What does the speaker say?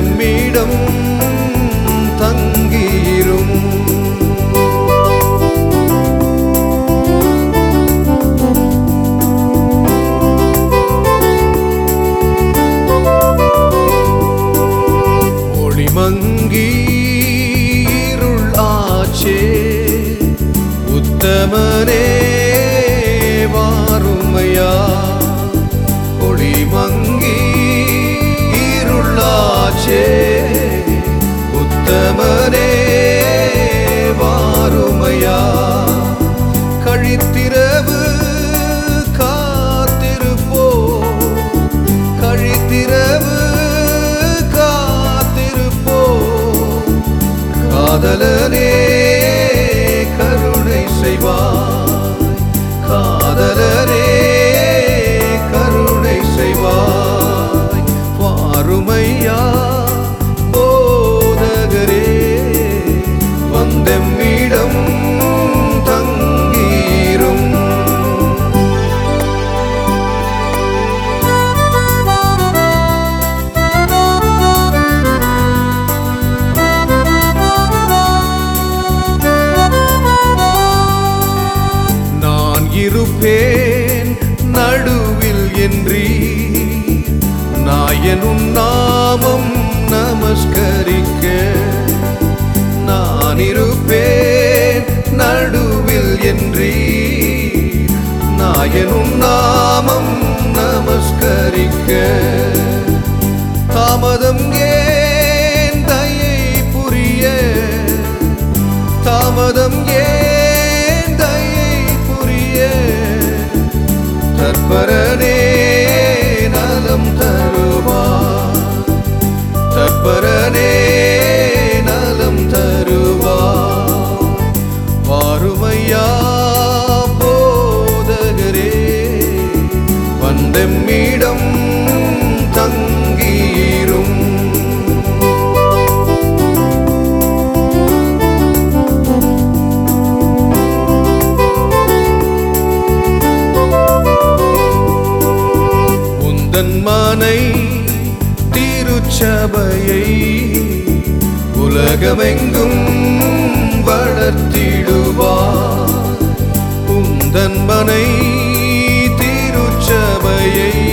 வந்தெம்மிடம் தங்கியிரும் ஒளிமங்கி இருள் ஆச்சே உத்தமனே வாருமையா ஒளிமங்கி இருளாச்சே உத்தமனே வாருமையா கழித்திரவு காத்திருப்போ கழித்திரவு காத்திருப்போ காதலனே கருணை செய்வாய் காதலனே கருணை செய்வாய் வாருமையா போதகரே வந்தெம்மிடம் தங்கீரும் நான் இருப்பேன் நடுவில் என்றீ நாயனும் நாமம் நமஸ்கரிக்க நான் இருப்பேன் நடுவில் என்றீ நாயனும் நாமம் நமஸ்கரிக்க தாமதம் ஏன் தயை புரிய தாமதம் ஏன் தயை புரிய தற்பரனே நலம் தருவார் தற்பரனே நலம் தருவார் வாருமையா போதகரே வந்தெம்மிடம் தங்கீரும் உந்தன் மனை திருச்சபையை உலகமெங்கும் வளர்த்திடுவார் உந்தன் மனை திருச்சபையை